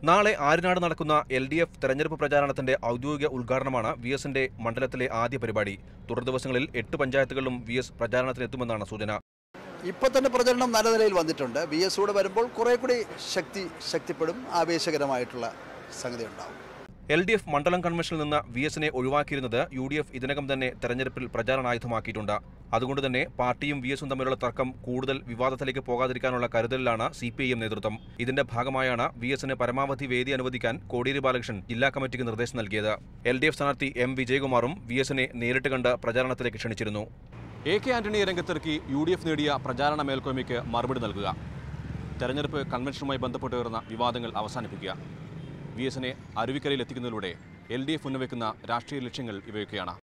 നാളെ ആര്യനാട് നടക്കുന്ന L D F തെരഞ്ഞെടുപ്പ് പ്രചാരണത്തിന്റെ ഔദ്യോഗിക ഉദ്ഘാടനമാണ് വി എസിന്റെ മണ്ഡലത്തിലെ ആദ്യ പരിപാടി തുടർ ദിവസങ്ങളിൽ എട്ട് പഞ്ചായത്തുകളിലും വി എസ് പ്രചാരണത്തിനെത്തുമെന്നാണ് സൂചന ഇപ്പോൾ തന്നെ പ്രചരണം നല്ല നിലയിൽ വന്നിട്ടുണ്ട് വി എസ് കൂടെ വരുമ്പോൾ കുറേ കൂടി ശക്തി ശക്തിപ്പെടും ആവേശകരമായിട്ടുള്ള സംഗതി ഉണ്ടാവും എൽ ഡി എഫ് മണ്ഡലം കൺവെൻഷനിൽ നിന്ന് വി എസിനെ ഒഴിവാക്കിയിരുന്നത് യു ഡി എഫ് ഇതിനകം തന്നെ തെരഞ്ഞെടുപ്പിൽ പ്രചാരണായുധമാക്കിയിട്ടുണ്ട് അതുകൊണ്ട് തന്നെ പാർട്ടിയും വി എസും തമ്മിലുള്ള തർക്കം കൂടുതൽ വിവാദത്തിലേക്ക് പോകാതിരിക്കാനുള്ള കരുതലിലാണ് സി പി ഐ എം നേതൃത്വം ഇതിന്റെ ഭാഗമായാണ് വി എസിന് പരമാവധി വേദി അനുവദിക്കാൻ കോടിയേരി ബാലകൃഷ്ണൻ ജില്ലാ കമ്മിറ്റിക്ക് നിർദ്ദേശം നൽകിയത് എൽ ഡി എഫ് സ്ഥാനാർത്ഥി എം വിജയകുമാറും വി എസിനെ നേരിട്ട് കണ്ട് പ്രചാരണത്തിലേക്ക് ക്ഷണിച്ചിരുന്നു എ കെ ആന്റണിയെ രംഗത്തിറക്കി യു ഡി എഫ് നേടിയ പ്രചാരണ മേൽക്കോയ്മയ്ക്ക് മറുപടി നൽകുക തെരഞ്ഞെടുപ്പ് കൺവെൻഷനുമായി ബന്ധപ്പെട്ട് ഉയർന്ന വിവാദങ്ങൾ അവസാനിപ്പിക്കുക വി എസിനെ അരുവിക്കരയിൽ എത്തിക്കുന്നതിലൂടെ എൽ ഡി എഫ് ഉന്നവയ്ക്കുന്ന രാഷ്ട്രീയ ലക്ഷ്യങ്ങൾ ഇവയൊക്കെയാണ്